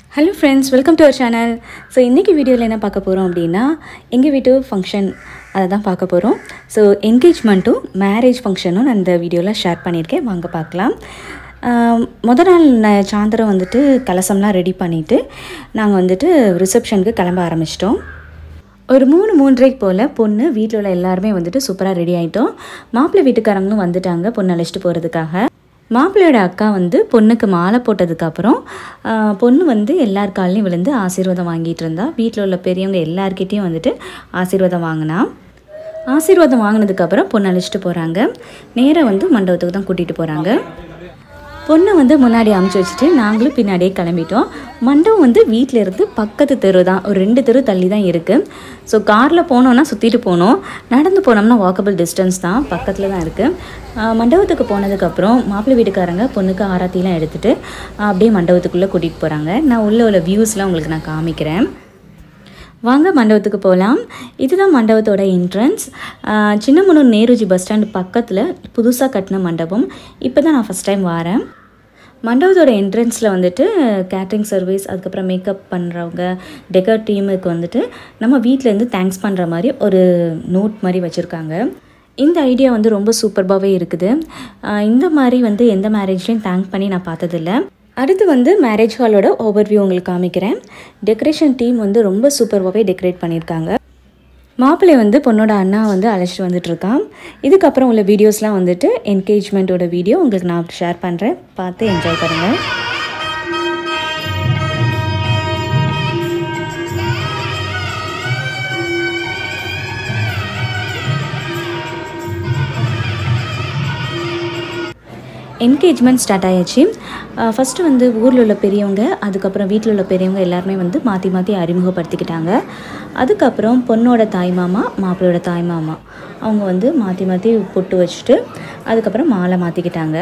hello friends welcome to our channel so இன்றைக்கி வீடியோவில் என்ன பார்க்க போகிறோம் அப்படின்னா எங்கள் வீட்டு ஃபங்க்ஷன் அதை தான் பார்க்க போகிறோம் ஸோ என்கேஜ்மெண்ட்டும் மேரேஜ் ஃபங்க்ஷனும் நான் இந்த வீடியோவில் ஷேர் பண்ணியிருக்கேன் வாங்க பார்க்கலாம் ஆம், முத நாள் ந- சாயந்தரம் வந்துட்டு கலசம்லாம் ரெடி பண்ணிவிட்டு நாங்கள் வந்துட்டு ரிசப்ஷனுக்கு கிளம்ப ஆரம்பிச்சிட்டோம் ஒரு மூணு மூன்றரைக்கு போல் பொண்ணு வீட்டில் உள்ள எல்லாருமே வந்துட்டு சூப்பராக ரெடி ஆகிட்டோம் மாப்பிள்ளை வீட்டுக்காரங்களும் வந்துட்டாங்க பொண்ணு அழைச்சிட்டு போகிறதுக்காக மாப்பிள்ளையோட அக்கா வந்து பொண்ணுக்கு மாலை போட்டதுக்கப்புறம் பொண்ணு வந்து எல்லார் காலையும் விழுந்து ஆசீர்வாதம் வாங்கிட்டு இருந்தா வீட்டில் உள்ள பெரியவங்க எல்லார்கிட்டேயும் வந்துட்டு ஆசீர்வாதம் வாங்கினா ஆசீர்வாதம் வாங்கினதுக்கப்புறம் பொண்ணு அழைச்சிட்டு போகிறாங்க நேராக வந்து மண்டபத்துக்கு தான் கூட்டிகிட்டு போகிறாங்க பொண்ணை வந்து முன்னாடி அமுச்சு வச்சுட்டு நாங்களும் பின்னாடியே கிளம்பிட்டோம் மண்டபம் வந்து வீட்டில் இருந்து பக்கத்து தெரு தான் ஒரு ரெண்டு தெரு தள்ளி தான் இருக்குது ஸோ காரில் போனோன்னா சுற்றிட்டு போனோம் நடந்து போனோம்னா வாக்கபிள் டிஸ்டன்ஸ் தான் பக்கத்தில் தான் இருக்குது மண்டபத்துக்கு போனதுக்கப்புறம் மாப்பிள்ளை வீட்டுக்காரங்க பொண்ணுக்கு ஆராத்திலாம் எடுத்துகிட்டு அப்படியே மண்டபத்துக்குள்ளே கூட்டிகிட்டு போகிறாங்க நான் உள்ள உள்ள வியூஸ்லாம் உங்களுக்கு நான் காமிக்கிறேன் வாங்க மண்டபத்துக்கு போகலாம் இதுதான் மண்டபத்தோட entrance Chinnamanur Nehruji bus stand பக்கத்தில் புதுசாக கட்டின மண்டபம் இப்போ தான் நான் ஃபஸ்ட் டைம் வரேன் மண்டபத்தோட என்ட்ரன்ஸில் வந்துட்டு கேட்ரிங் சர்வீஸ் அதுக்கப்புறம் மேக்கப் பண்ணுறவங்க டெக்கர் டீமுக்கு வந்துட்டு நம்ம வீட்டிலேருந்து தேங்க்ஸ் பண்ணுற மாதிரி ஒரு நோட் மாதிரி வச்சுருக்காங்க இந்த ஐடியா வந்து ரொம்ப சூப்பர்பாகவே இருக்குது ஆஹ் இந்த மாதிரி வந்து எந்த மேரேஜ்லையும் தேங்க் பண்ணி நான் பார்த்ததில்ல அடுத்து வந்து மேரேஜ் ஹாலோட ஓவர்வியூ உங்களுக்கு காமிக்கிறேன் டெக்கரேஷன் டீம் வந்து ரொம்ப சூப்பர்வாகவே டெக்கரேட் பண்ணியிருக்காங்க மாப்பிள்ளை வந்து பொண்ணோட அண்ணா வந்து அழைச்சிட்டு வந்துட்டு இருக்கான் இதுக்கப்புறம் உள்ள வீடியோஸ்லாம் வந்துட்டு என்கேஜ்மெண்ட்டோட வீடியோ உங்களுக்கு நான் ஷேர் பண்ணுறேன் பார்த்து என்ஜாய் பண்ணுங்கள் என்கேஜ்மெண்ட் ஸ்டார்ட் ஆயாச்சு ஃபஸ்ட்டு வந்து ஊரில் உள்ள பெரியவங்க அதுக்கப்புறம் வீட்டில் உள்ள பெரியவங்க எல்லாருமே வந்து மாற்றி மாற்றி அறிமுகப்படுத்திக்கிட்டாங்க அதுக்கப்புறம் பொண்ணோட தாய் மாமா மாப்பிள்ளையோட தாய் மாமா அவங்க வந்து மாற்றி மாற்றி பொட்டு வச்சுட்டு அதுக்கப்புறம் மாலை மாற்றிக்கிட்டாங்க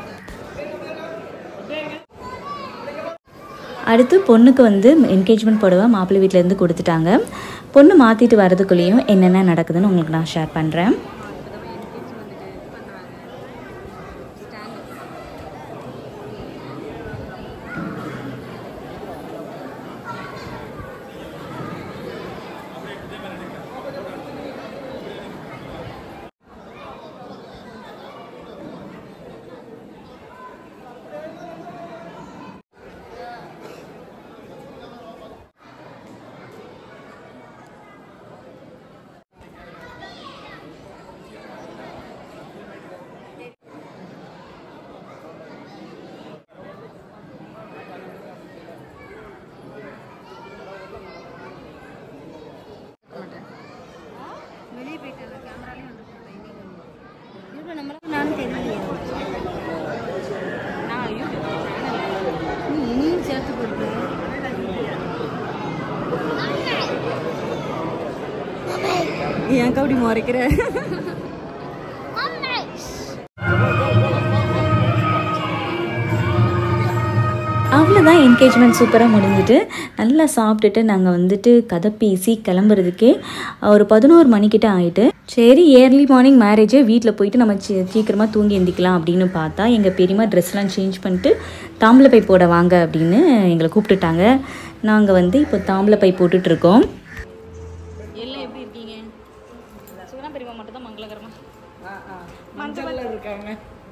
அடுத்து பொண்ணுக்கு வந்து என்கேஜ்மெண்ட் புடவை மாப்பிள்ளை வீட்டிலேருந்து கொடுத்துட்டாங்க பொண்ணு மாற்றிட்டு வரதுக்குள்ளேயும் என்னென்ன நடக்குதுன்னு உங்களுக்கு நான் ஷேர் பண்ணுறேன் வெளியே போயிட்டு கேமராலையும் வந்து நம்மளுக்கு நானும் தெரியலையே நான் யூடியூப் நீ இனியும் சேர்த்து கொடுத்து ஏன் கபடி முறைக்கிற அவ்வளோதான் என்கேஜ்மெண்ட் சூப்பராக முடிஞ்சுட்டு நல்லா சாப்பிட்டுட்டு நாங்கள் வந்துட்டு கதை பேசி கிளம்புறதுக்கே ஒரு பதினோரு மணிக்கிட்ட ஆகிட்டு சரி ஏர்லி மார்னிங் மேரேஜே வீட்டில் போயிட்டு நம்ம சீ சீக்கிரமாக தூங்கி எந்திக்கலாம் அப்படின்னு பார்த்தா எங்கள் பெரியம்மா ட்ரெஸ்லாம் சேஞ்ச் பண்ணிட்டு தாம்பளை பை போட வாங்க அப்படின்னு எங்களை கூப்பிட்டுட்டாங்க நாங்கள் வந்து இப்போ தாம்பளை பை போட்டுட்ருக்கோம் எல்லாம் எப்படி இருக்கீங்க சிவனா பெரியமா மட்டும் தான் மங்களகரமா மஞ்சள்ல இருக்காங்க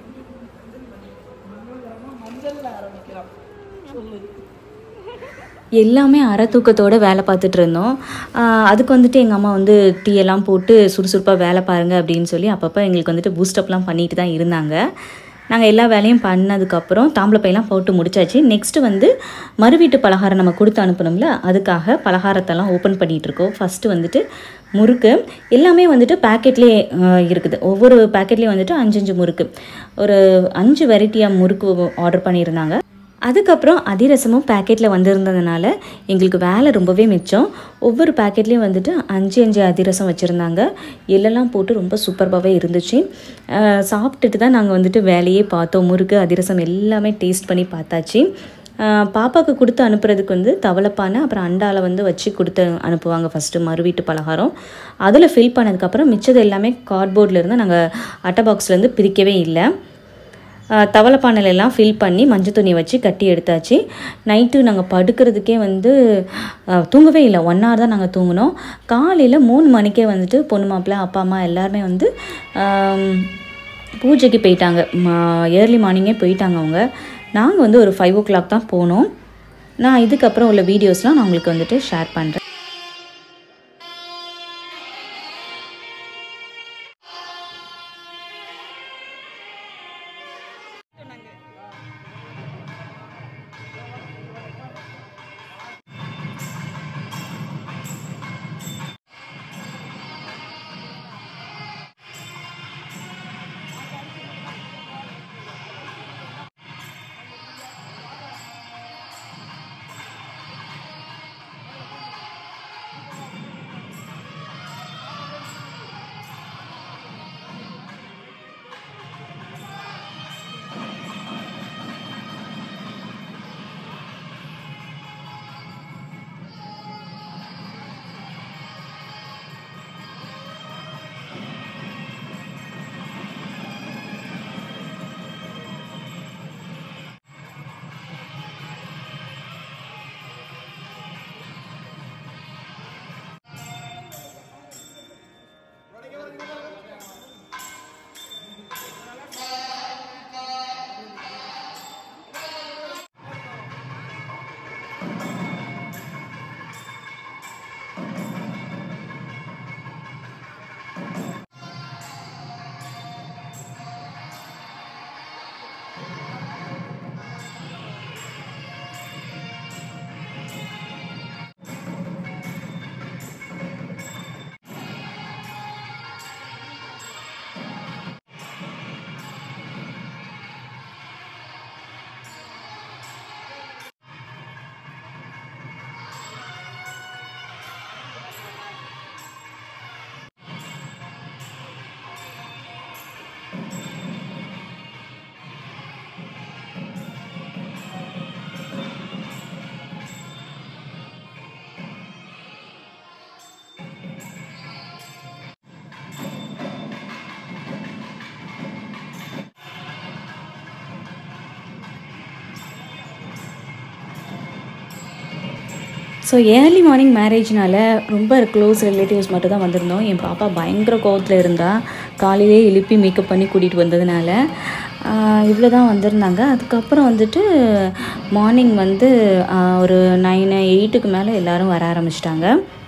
எல்லாமே அரை தூக்கத்தோட வேலை பார்த்துட்டு இருந்தோம் ஆஹ் அதுக்கு வந்துட்டு எங்கள் அம்மா வந்து டீ எல்லாம் போட்டு சுறுசுறுப்பாக வேலை பாருங்க அப்படின்னு சொல்லி அப்பப்போ எங்களுக்கு வந்துட்டு பூஸ்டப்லாம் பண்ணிட்டு தான் இருந்தாங்க நாங்கள் எல்லா வேலையும் பண்ணதுக்கப்புறம் தாம்பளை பையெல்லாம் போட்டு முடிச்சாச்சு நெக்ஸ்ட்டு வந்து மறுவீட்டு பலகாரம் நம்ம கொடுத்து அனுப்பணும்ல அதுக்காக பலகாரத்தெல்லாம் ஓப்பன் பண்ணிகிட்டு இருக்கோம் ஃபஸ்ட்டு வந்துட்டு முறுக்கு எல்லாமே வந்துட்டு பேக்கெட்லேயே இருக்குது ஒவ்வொரு பேக்கெட்லேயும் வந்துட்டு அஞ்சு அஞ்சு முறுக்கு ஒரு அஞ்சு வெரைட்டியாக முறுக்கு ஆர்டர் பண்ணியிருந்தாங்க அதுக்கப்புறம் அதிரசமும் பேக்கெட்டில் வந்திருந்ததுனால எங்களுக்கு வேலை ரொம்பவே மிச்சம் ஒவ்வொரு பேக்கெட்லேயும் வந்துட்டு அஞ்சு அஞ்சு அதிரசம் வச்சுருந்தாங்க எள்ளெல்லாம் போட்டு ரொம்ப சூப்பர்பாகவே இருந்துச்சு அஹ் சாப்பிட்டுட்டு தான் நாங்கள் வந்துட்டு வேலையே பார்த்தோம் முறுக்கு அதிரசம் எல்லாமே டேஸ்ட் பண்ணி பார்த்தாச்சு அஹ் பாப்பாவுக்கு கொடுத்து அனுப்புறதுக்கு வந்து தவளைப்பானை அப்புறம் அண்டாவில் வந்து வச்சு கொடுத்து அனுப்புவாங்க ஃபஸ்ட்டு மறுவீட்டு பலகாரம் அதில் ஃபில் பண்ணதுக்கப்புறம் மிச்சது எல்லாமே கார்ட்போர்டில் இருந்து நாங்கள் அட்டை பாக்ஸ்லேருந்து பிரிக்கவே இல்லை தவளைப்பானையில எல்லாம் ஃபில் பண்ணி மஞ்சள் துணி வச்சு கட்டி எடுத்தாச்சு நைட்டு நாங்கள் படுக்கிறதுக்கே வந்து அஹ், தூங்கவே இல்லை ஒன் ஹவர் தான் நாங்கள் தூங்கினோம் காலையில் மூணு மணிக்கே வந்துட்டு பொண்ணு மாப்பிள்ளை அப்பா அம்மா எல்லாருமே வந்து ஆம், பூஜைக்கு போயிட்டாங்க ஏர்லி மார்னிங்கே போயிட்டாங்க அவங்க நாங்கள் வந்து ஒரு ஃபைவ் ஓ கிளாக் தான் போனோம் நான் இதுக்கப்புறம் உள்ள வீடியோஸ்லாம் நான் உங்களுக்கு வந்துட்டு ஷேர் பண்ணுறேன் ஸோ ஏர்லி மார்னிங் மேரேஜ்னால ரொம்ப க்ளோஸ் ரிலேட்டிவ்ஸ் மட்டும் தான் வந்திருந்தோம் என் பாப்பா பயங்கர கோவத்தில் இருந்தா காலையிலே எழுப்பி மேக்கப் பண்ணி கூட்டிகிட்டு வந்ததுனால இவ்வளோ தான் வந்திருந்தாங்க அதுக்கப்புறம் வந்துட்டு மார்னிங் வந்து ஆஹ், ஒரு நைனு எயிட்டுக்கு மேலே எல்லாரும் வர ஆரம்பிச்சிட்டாங்க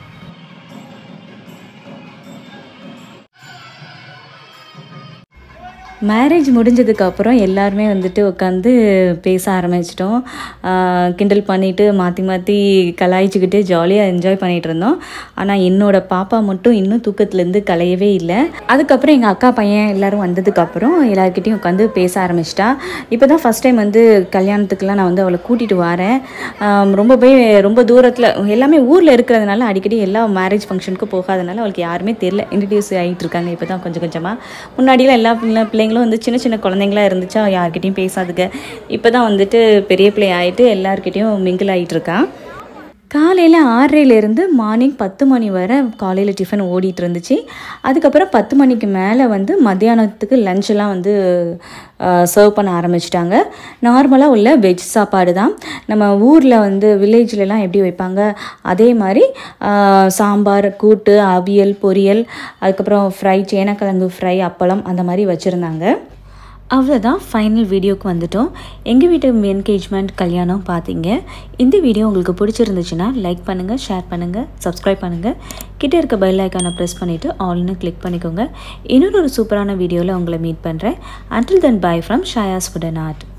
மேரேஜ் முடிஞ்சதுக்கப்புறம் எல்லாருமே வந்துட்டு உட்காந்து பேச ஆரம்பிச்சிட்டோம் ஆஹ் கிண்டல் பண்ணிவிட்டு மாற்றி மாற்றி கலாய்ச்சிக்கிட்டு ஜாலியாக என்ஜாய் பண்ணிகிட்டு இருந்தோம் ஆனால் என்னோட பாப்பா மட்டும் இன்னும் தூக்கத்துலேருந்து கலையவே இல்லை அதுக்கப்புறம் எங்கள் அக்கா பையன் எல்லோரும் வந்ததுக்கப்புறம் எல்லாருக்கிட்டையும் உட்காந்து பேச ஆரம்பிச்சிட்டா இப்போ தான் ஃபஸ்ட் டைம் வந்து கல்யாணத்துக்குலாம் நான் வந்து அவளை கூட்டிகிட்டு வரேன் ஆம், ரொம்ப போய் ரொம்ப தூரத்தில் எல்லாமே ஊரில் இருக்கிறதுனால அடிக்கடி எல்லா மேரேஜ் ஃபங்க்ஷனுக்கும் போகாதனால அவளுக்கு யாருமே தெரில இன்ட்ரடியூஸ் ஆகிட்டு இருக்காங்க இப்போ தான் கொஞ்சம் கொஞ்சமாக முன்னாடிலாம் எல்லா பிள்ளை பிள்ளைங்களும் வந்து சின்ன சின்ன குழந்தைங்களா இருந்துச்சா யார்கிட்டயும் பேசாதுங்க இப்போ தான் வந்துட்டு பெரிய பிள்ளை ஆகிட்டு எல்லார்கிட்டயும் மிங்கிள் ஆகிட்டு இருக்கா காலையில் ஆறரைலேருந்து மார்னிங் பத்து மணி வரை காலையில் டிஃபன் ஓடிட்டு இருந்துச்சு அதுக்கப்புறம் பத்து மணிக்கு மேலே வந்து மத்தியானத்துக்கு லஞ்செல்லாம் வந்து சர்வ் பண்ண ஆரம்பிச்சிட்டாங்க நார்மலாக உள்ள வெஜ் சாப்பாடு தான் நம்ம ஊரில் வந்து வில்லேஜ்லலாம் எப்படி வைப்பாங்க அதே மாதிரி ஆஹ், சாம்பார் கூட்டு அவியல் பொரியல் அதுக்கப்புறம் ஃப்ரை சேனக்கிழங்கு ஃப்ரை அப்பளம் அந்த மாதிரி வச்சுருந்தாங்க அவ்வளோதான் ஃபைனல் வீடியோக்கு வந்துட்டோம் எங்கள் வீட்டு என்கேஜ்மெண்ட் கல்யாணம் பார்த்தீங்க இந்த வீடியோ உங்களுக்கு பிடிச்சிருந்துச்சுன்னா லைக் பண்ணுங்கள் ஷேர் பண்ணுங்கள் சப்ஸ்கிரைப் பண்ணுங்கள் கிட்ட இருக்க பெல் ஐக்கானை ப்ரெஸ் பண்ணிவிட்டு ஆல்னு கிளிக் பண்ணிக்கோங்க இன்னொரு ஒரு சூப்பரான வீடியோவில் உங்களை மீட் பண்ணுறேன் until then bye from Shayas food and art